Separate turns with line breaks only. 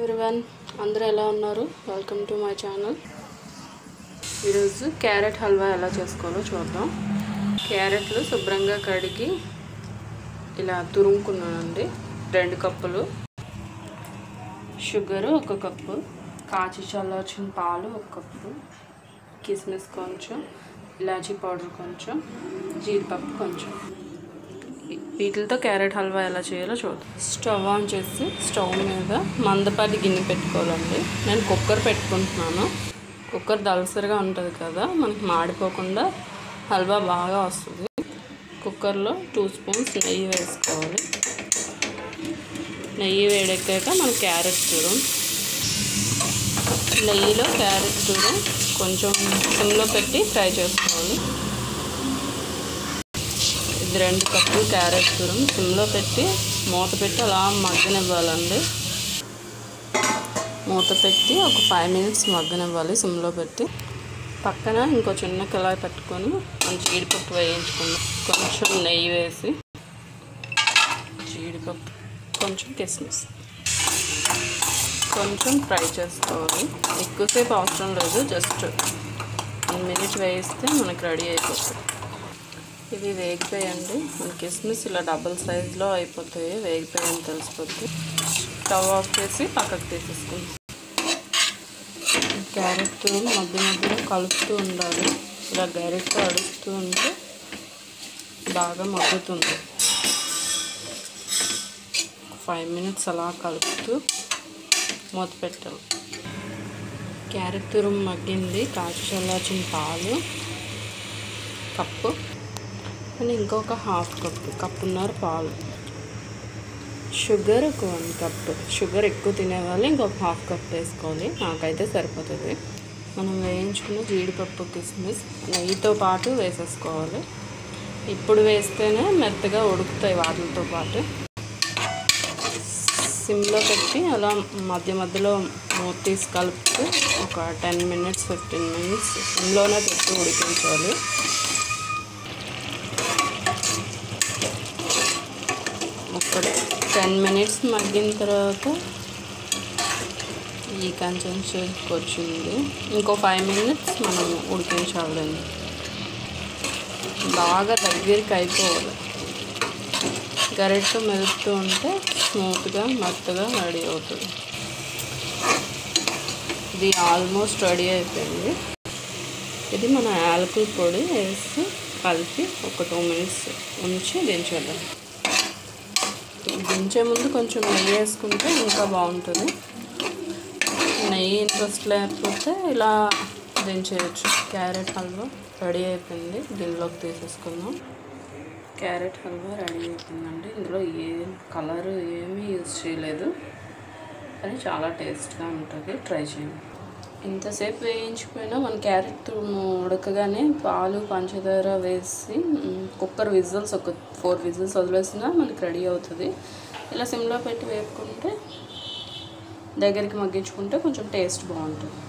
everyone అందరూ ఎలా ఉన్నారు వెల్కమ్ టు మై ఛానల్ ఈరోజు క్యారెట్ హల్వా ఎలా చేసుకోవాలో చూద్దాం క్యారెట్లు శుభ్రంగా కడిగి ఇలా తురుముకున్నానండి రెండు కప్పులు షుగరు ఒక కప్పు కాచి చల్లార్చిన పాలు ఒక కప్పు కిస్మిస్ కొంచెం ఇలాచీ పౌడర్ కొంచెం జీడిపప్పు కొంచెం వీటితో క్యారెట్ హల్వా ఎలా చేయాలో చూద్దాం స్టవ్ ఆన్ చేసి స్టవ్ మీద మందపాటి గిన్నె పెట్టుకోవాలండి నేను కుక్కర్ పెట్టుకుంటున్నాను కుక్కర్ దలసరిగా ఉంటుంది కదా మనకి మాడిపోకుండా హల్వా బాగా వస్తుంది కుక్కర్లో టూ స్పూన్స్ నెయ్యి వేసుకోవాలి నెయ్యి వేడెక్కాక మన క్యారెట్ తురం నెయ్యిలో క్యారెట్ తురం కొంచెం సిమ్లో పెట్టి ఫ్రై చేసుకోవాలి ఇది రెండు కప్పులు క్యారెట్ తురం సిమ్లో పెట్టి మూత పెట్టి అలా మగ్గనివ్వాలండి మూత పెట్టి ఒక ఫైవ్ మినిట్స్ మగ్గనివ్వాలి సిమ్లో పెట్టి పక్కన ఇంకో చిన్న కళాయి పెట్టుకొని మనం జీడిపప్పు వేయించుకుందాం కొంచెం నెయ్యి వేసి జీడిపప్పు కొంచెం కిస్మిస్ కొంచెం ఫ్రై చేసుకోవాలి ఎక్కువసేపు అవసరం లేదు జస్ట్ వన్ మినిట్ వేయిస్తే మనకి రెడీ అయిపోతుంది ఇవి వేగిపోయండి మన కిస్మిస్ ఇలా డబుల్ సైజులో అయిపోతాయి వేగిపోయాయని తెలిసిపోద్ది స్టవ్ ఆఫ్ చేసి పక్కకు తీసేసుకుందాం క్యారెట్ మధ్య మధ్యలో కలుపుతూ ఉండాలి ఇలా గరిటతో అడుస్తూ ఉంటే బాగా మగ్గుతుంది ఫైవ్ మినిట్స్ అలా కలుపుతూ మూత పెట్టాలి క్యారెట్ తురుము మగ్గింది కాచి చల్లార్చిన పాలు కప్పు అని ఇంకొక హాఫ్ కప్పు కప్పున్నర పాలు షుగర్ ఒక వన్ కప్ షుగర్ ఎక్కువ తినేవాళ్ళు ఇంకొక హాఫ్ కప్ వేసుకోవాలి నాకైతే సరిపోతుంది మనం వేయించుకున్న జీడిపప్పు కిస్మిస్ నెయ్యితో పాటు వేసేసుకోవాలి ఇప్పుడు వేస్తేనే మెత్తగా ఉడుకుతాయి వాటితో పాటు సిమ్లో పెట్టి అలా మధ్య మధ్యలో మూత తీసి కలుపుతూ ఒక టెన్ మినిట్స్ ఫిఫ్టీన్ మినిట్స్ సిమ్లోనే పెట్టి ఉడికించాలి ఒక టెన్ మినిట్స్ మగ్గిన తర్వాత ఈ కన్సెన్సేట్కి వచ్చింది ఇంకో ఫైవ్ మినిట్స్ మనం ఉడికించాలండి బాగా దగ్గరికి అయిపోవాలి గరెట్తో మెదుపుతూ ఉంటే స్మూత్గా మెత్తగా రెడీ అవుతుంది ఇది ఆల్మోస్ట్ రెడీ అయిపోయింది ఇది మన యాలకుల పొడి వేసి కలిపి ఒక టూ మినిట్స్ ఉంచి దించేద్దాం దించే ముందు కొంచెం నెయ్యి వేసుకుంటే ఇంకా బాగుంటుంది నెయ్యి ఇంట్రెస్ట్ లేకపోతే ఇలా దించేయచ్చు క్యారెట్ హల్వా రెడీ అయిపోయింది గిన్నెలోకి తీసేసుకుందాం క్యారెట్ హల్వా రెడీ అయిపోయిందండి ఇందులో ఏ కలర్ ఏమీ యూజ్ చేయలేదు కానీ చాలా టేస్ట్గా ఉంటుంది ట్రై చేయండి ఇంతసేపు వేయించిపోయినా మన క్యారెట్ ఉడకగానే పాలు పంచదార వేసి కుక్కర్ విజిల్స్ ఒక ఫోర్ విజిల్స్ వదిలేసినా మనకి రెడీ అవుతుంది ఇలా సిమ్లో పెట్టి వేపుకుంటే దగ్గరికి మగ్గించుకుంటే కొంచెం టేస్ట్ బాగుంటుంది